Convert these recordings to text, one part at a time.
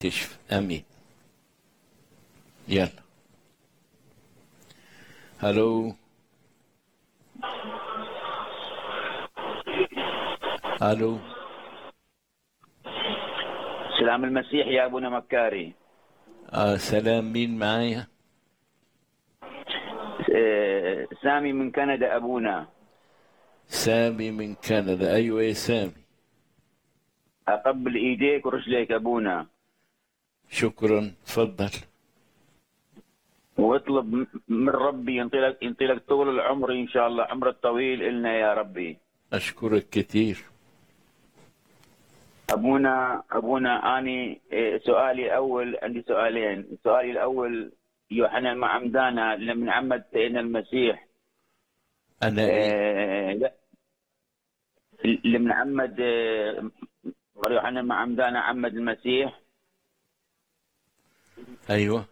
تشفى امين يلا هلو الو سلام المسيح يا ابونا مكاري آه سلام مين معايا آه، سامي من كندا ابونا سامي من كندا ايوه يا سامي اقبل ايديك ورجليك ابونا شكرا تفضل واطلب م- من ربي ينطلق ينطلق طول العمر ان شاء الله عمر الطويل النا يا ربي اشكرك كثير ابونا ابونا اني آه، سؤالي الاول عندي سؤالين سؤالي الاول يوحنا المعمدانة لمن عمد سيدنا المسيح انا إيه؟ آه، لا لمن عمد آه، يوحنا المعمدانة عمد المسيح ايوه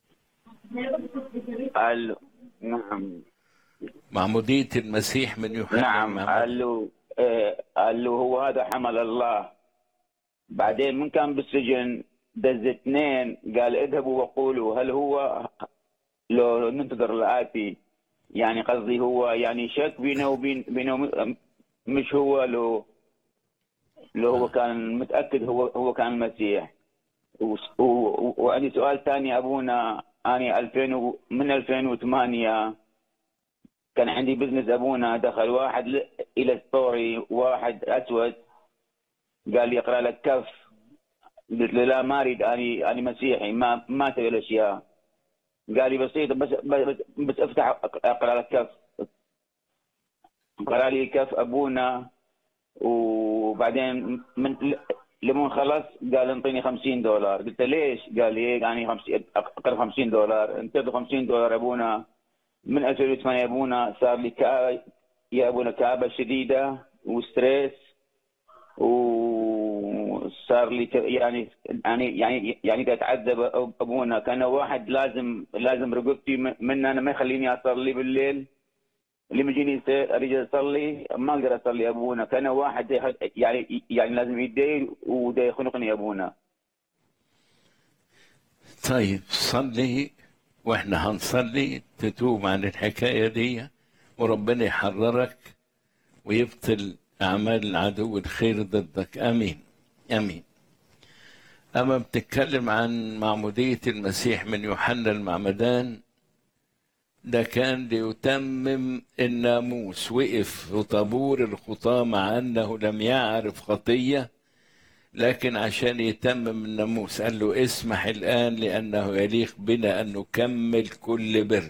قال نعم معمودية المسيح من يوحنا نعم المعمدان. قال له آه، قال له هو هذا حمل الله بعدين من كان بالسجن دز اثنين قال اذهبوا وقولوا هل هو لو ننتظر الآتي يعني قصدي هو يعني شك بينه وبين بينه مش هو لو لو هو كان متأكد هو هو كان المسيح و- و- وعندي سؤال ثاني ابونا اني 2000 و- من 2008 كان عندي بزنس ابونا دخل واحد ل- الى ستوري واحد اسود قال لي اقرا لك كف قلت له لا ما اريد اني اني مسيحي ما ما اسوي الاشياء قال لي بسيطه بس بس, بس افتح اقرا لك كف قرا لي كف ابونا وبعدين من لما خلص قال انطيني 50 دولار قلت له ليش؟ قال لي إيه، يعني 50 اقرا 50 دولار انتظر 50 دولار ابونا من 2008 يا ابونا صار لي كآبة يا ابونا كآبة شديدة وستريس وصار لي ك- يعني يعني يعني يعني قاعد اتعذب ابونا كان واحد لازم لازم رقبتي من من انا ما يخليني اصلي بالليل اللي يجيني يس- اريد اصلي ما اقدر اصلي ابونا كان واحد يح- يعني يعني لازم يدي وده يخنقني ابونا طيب صلي واحنا هنصلي تتوب عن الحكاية دي وربنا يحررك ويبطل أعمال العدو الخير ضدك آمين آمين أما بتتكلم عن معمودية المسيح من يوحنا المعمدان ده كان ليتمم الناموس وقف في طابور الخطاة مع أنه لم يعرف خطية لكن عشان يتمم الناموس قال له اسمح الآن لأنه يليق بنا أن نكمل كل بر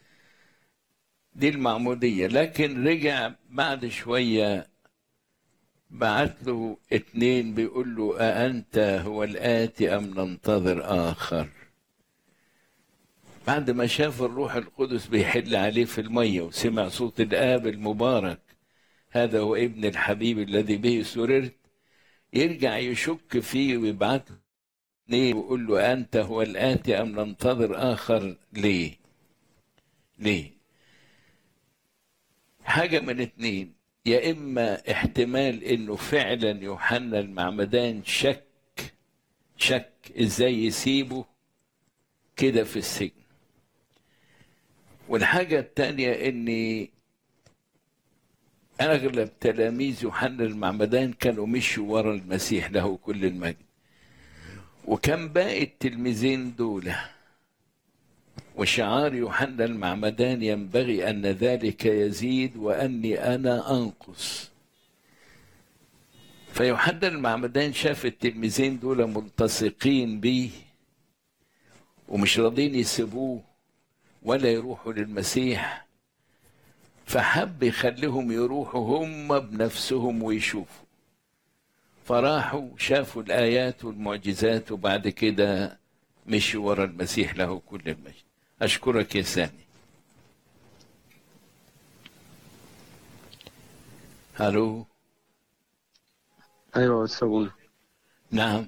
دي المعمودية لكن رجع بعد شوية بعت له اتنين بيقول له أأنت هو الآتي أم ننتظر آخر بعد ما شاف الروح القدس بيحل عليه في المية وسمع صوت الآب المبارك هذا هو ابن الحبيب الذي به سررت يرجع يشك فيه ويبعت له اتنين ويقول له أنت هو الآتي أم ننتظر آخر ليه؟ ليه؟ حاجة من اتنين يا إما احتمال إنه فعلا يوحنا المعمدان شك شك إزاي يسيبه كده في السجن والحاجة التانية إني أغلب تلاميذ يوحنا المعمدان كانوا مشوا ورا المسيح له كل المجد وكان باقي التلميذين دول وشعار يوحنا المعمدان ينبغي أن ذلك يزيد وأني أنا أنقص فيوحنا المعمدان شاف التلميذين دول ملتصقين بيه ومش راضين يسيبوه ولا يروحوا للمسيح فحب يخليهم يروحوا هم بنفسهم ويشوفوا فراحوا شافوا الآيات والمعجزات وبعد كده مشوا ورا المسيح له كل المجد أشكرك يا سامي ألو ايوه تسوون نعم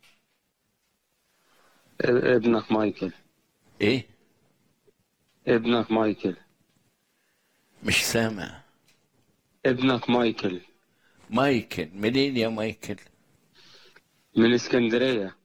ابنك مايكل إيه ابنك مايكل مش سامع ابنك مايكل مايكل منين يا مايكل من اسكندريه